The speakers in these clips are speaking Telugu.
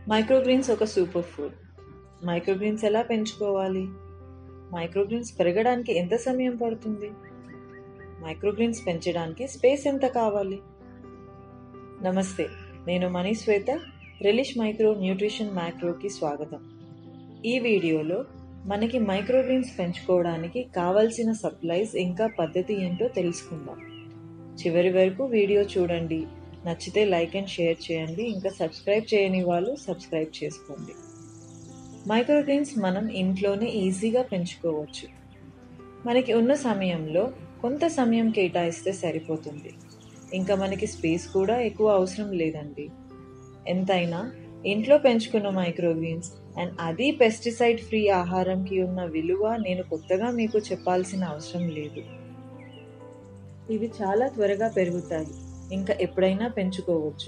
మైక్రోగ్రీన్స్ ఒక సూపర్ ఫుడ్ మైక్రోగ్రీన్స్ ఎలా పెంచుకోవాలి మైక్రోగ్రీన్స్ పెరగడానికి ఎంత సమయం పడుతుంది మైక్రోగ్రీన్స్ పెంచడానికి స్పేస్ ఎంత కావాలి నమస్తే నేను Mani Swetha relish micro nutrition మ్యాక్రోకి స్వాగతం ఈ వీడియోలో మనకి మైక్రోగ్రీన్స్ పెంచుకోవడానికి కావలసిన సప్లైస్ ఇంకా పద్ధతి ఏంటో తెలుసుకుందాం చివరి వరకు వీడియో చూడండి నచ్చితే లైక్ అండ్ షేర్ చేయండి ఇంకా సబ్స్క్రైబ్ చేయని వాళ్ళు సబ్స్క్రైబ్ చేసుకోండి మైక్రోగ్రీన్స్ మనం ఇంట్లోనే ఈజీగా పెంచుకోవచ్చు మనకి ఉన్న సమయంలో కొంత సమయం కేటాయిస్తే సరిపోతుంది ఇంకా మనకి స్పేస్ కూడా ఎక్కువ అవసరం లేదండి ఎంతైనా ఇంట్లో పెంచుకున్న మైక్రోగ్రీన్స్ అండ్ అది పెస్టిసైడ్ ఫ్రీ ఆహారంకి ఉన్న విలువ నేను కొత్తగా మీకు చెప్పాల్సిన అవసరం లేదు ఇవి చాలా త్వరగా పెరుగుతాయి ఇంకా ఎప్పుడైనా పెంచుకోవచ్చు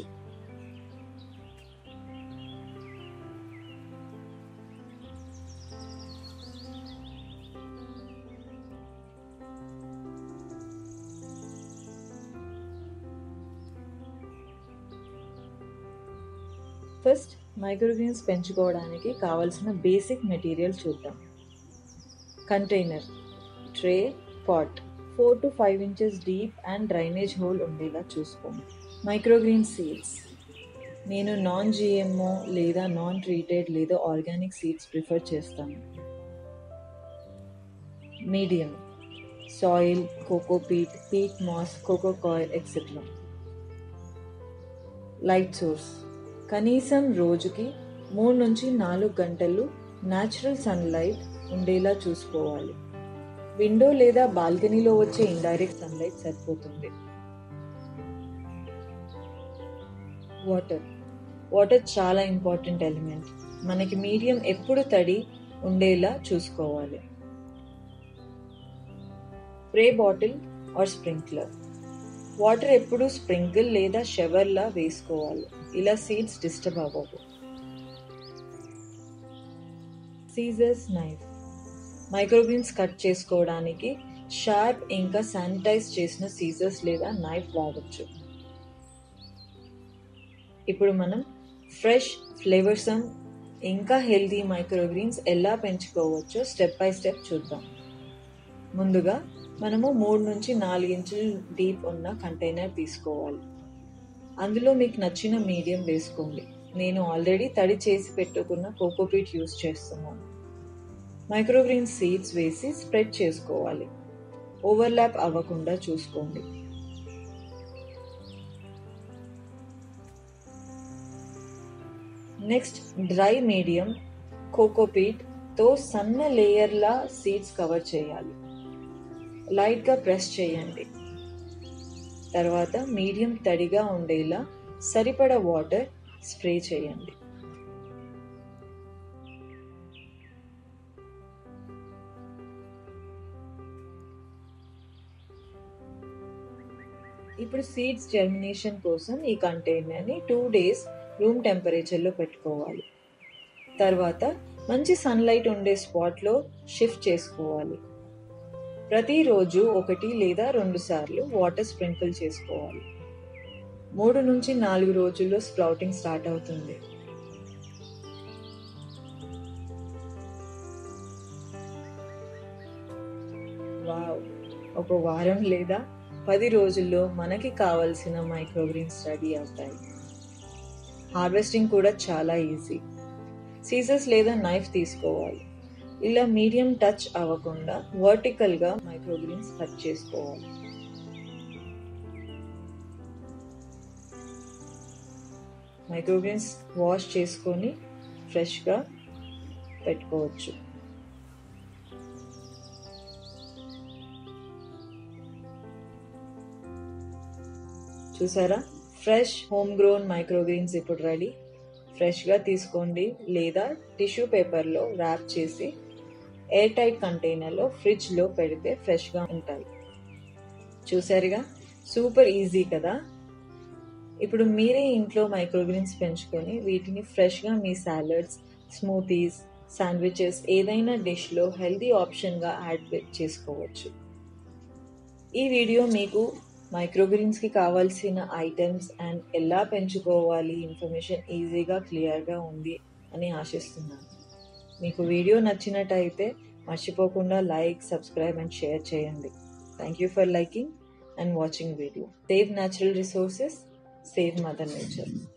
ఫస్ట్ మైక్రోగ్రీన్స్ పెంచుకోవడానికి కావలసిన బేసిక్ మెటీరియల్ చూద్దాం container tray pot four to five inches deep and drainage hole ఉండేలా చూసుకోండి మైక్రోగ్రీన్ సీడ్స్ నేను నాన్ జిఎంఓ లేదా నాన్ ట్రీటెడ్ లేదా ఆర్గానిక్ సీడ్స్ ప్రిఫర్ చేస్తాను medium soil coco peat peat moss coco coil etcetera light source కనీసం రోజుకి మూడు నుంచి నాలుగు గంటలు న్యాచురల్ సన్లైట్ ఉండేలా చూసుకోవాలి విండో లేదా బాల్కనీలో వచ్చే ఇండైరెక్ట్ సన్లైట్ సరిపోతుంది వాటర్ వాటర్ చాలా ఇంపార్టెంట్ ఎలిమెంట్ మనకి మీడియం ఎప్పుడు తడి ఉండేలా చూసుకోవాలి spray bottle or sprinkler water ఎప్పుడు స్ప్రింకిల్ లేదా షవర్లా వేసుకోవాలి ఇలా సీడ్స్ డిస్టర్బ్ అవ్వవు సీజర్స్ నైఫ్ మైక్రోగ్రీన్స్ కట్ చేసుకోవడానికి షార్ప్ ఇంకా శానిటైజ్ చేసిన సీజర్స్ లేదా నైఫ్ వాడచ్చు ఇప్పుడు మనం ఫ్రెష్ ఫ్లేవర్సమ్ ఇంకా హెల్దీ మైక్రోగ్రీన్స్ ఎలా పెంచుకోవచ్చో స్టెప్ బై స్టెప్ చూద్దాం ముందుగా మనము మూడు నుంచి నాలుగు ఇంచులు డీప్ ఉన్న కంటైనర్ తీసుకోవాలి అందులో మీకు నచ్చిన మీడియం వేసుకోండి నేను ఆల్రెడీ తడి చేసి పెట్టుకున్న కోకోపీట్ యూస్ చేస్తున్నాను మైక్రోగ్రీన్ సీడ్స్ వేసి స్ప్రెడ్ చేసుకోవాలి ఓవర్లాప్ అవ్వకుండా చూసుకోండి నెక్స్ట్ డ్రై మీడియం కోకోపీట్ తో సన్న లేయర్లా సీడ్స్ కవర్ చేయాలి లైట్గా ప్రెస్ చేయండి తర్వాత మీడియం తడిగా ఉండేలా సరిపడ వాటర్ స్ప్రే చేయండి ఇప్పుడు సీడ్స్ జర్మినేషన్ కోసం ఈ కంటైనర్ని టూ డేస్ రూమ్ టెంపరేచర్లో పెట్టుకోవాలి తర్వాత మంచి సన్లైట్ ఉండే స్పాట్లో షిఫ్ట్ చేసుకోవాలి ప్రతిరోజు ఒకటి లేదా రెండు సార్లు వాటర్ స్ప్రింకిల్ చేసుకోవాలి మూడు నుంచి నాలుగు రోజుల్లో స్ప్రౌటింగ్ స్టార్ట్ అవుతుంది వావ్ ఒక వారం లేదా పది రోజుల్లో మనకి కావలసిన మైక్రోగ్రీన్స్ రెడీ అవుతాయి హార్వెస్టింగ్ కూడా చాలా ఈజీ సీజర్స్ లేదా నైఫ్ తీసుకోవాలి ఇలా మీడియం టచ్ అవ్వకుండా వర్టికల్గా మైక్రోగ్రీన్స్ కట్ చేసుకోవాలి మైక్రోగ్రీన్స్ వాష్ చేసుకొని ఫ్రెష్గా పెట్టుకోవచ్చు చూసారా ఫ్రెష్ హోమ్ గ్రోన్ మైక్రోగ్రీన్స్ ఇప్పుడు రెడీ ఫ్రెష్గా తీసుకోండి లేదా టిష్యూ పేపర్లో ర్యాప్ చేసి ఎయిర్ టైట్ కంటైనర్లో ఫ్రిడ్జ్లో పెడితే ఫ్రెష్గా ఉంటాయి చూసారుగా సూపర్ ఈజీ కదా ఇప్పుడు మీరే ఇంట్లో మైక్రోగ్రీన్స్ పెంచుకొని వీటిని ఫ్రెష్గా మీ సాలడ్స్ స్మూతీస్ శాండ్విచెస్ ఏదైనా డిష్లో హెల్దీ ఆప్షన్గా యాడ్ చేసుకోవచ్చు ఈ వీడియో మీకు మైక్రోగ్రీన్స్కి కావాల్సిన ఐటమ్స్ అండ్ ఎలా పెంచుకోవాలి ఇన్ఫర్మేషన్ ఈజీగా క్లియర్గా ఉంది అని ఆశిస్తున్నాను మీకు వీడియో నచ్చినట్టయితే మర్చిపోకుండా లైక్ సబ్స్క్రైబ్ అండ్ షేర్ చేయండి thank you for liking and watching video save natural resources save mother nature